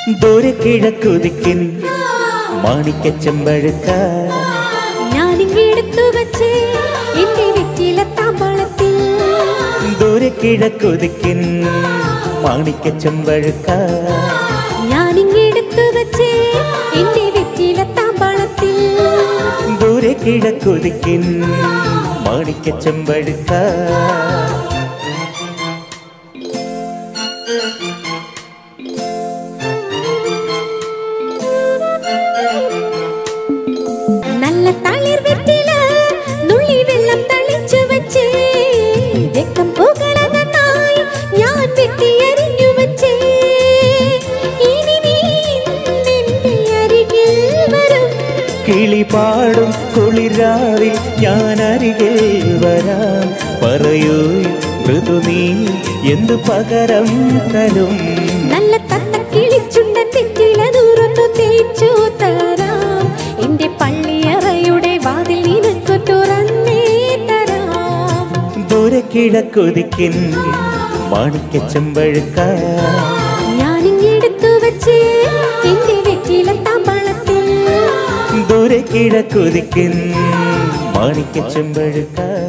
ദൂരെ കിഴക്കുതിക്കിൻ മാണിക്ക ചെമ്പഴുക്ക ഞാനിങ്ങെടുത്തു വച്ച് എന്റെ വെറ്റില താമ്പളത്തിൽ ദൂരെ കിഴക്കുതിക്കിൻ മാണിക്ക ചെമ്പഴുക്ക ഞാനിങ്ങെടുത്തു വച്ച് എന്റെ വെറ്റില താമ്പളത്തിൽ ദൂരെ കിഴക്കുതിക്കിൻ മാണിക്ക ചെമ്പഴുക്ക നല്ല തളിർ വെറ്റില നുള്ളി വെള്ളം തളിച്ചു വെച്ച് രക്തം പുകളകനായി ഞാൻ വെട്ടിയരിഞ്ഞു വെച്ച് ഇനി നീ നിന്റെ അരികിൽ വരും കിളി പാടും കുളിരാവിൽ ഞാൻ അരികിൽ വരാം പറയൂ മൃദു നീ എന്തു പകരം തരും നല്ല തത്ത കിളിച്ചുണ്ട തെറ്റില ദൂരത്തു തേച്ചു തരാം എന്റെ പള്ളിയറയുടെ വാതിൽ നിനക്കു തുറന്നേ തരാം ദൂരെ കിഴക്കുതിക്കിൻ മാണിക്ക ചെമ്പഴുക്ക ഞാനിങ്ങെടുത്തു വച്ച് എന്റെ വെറ്റില താമ്പളത്തിൽ ദൂരെ കിഴക്കുതിക്കിൻ മാണിക്ക ചെമ്പഴുക്ക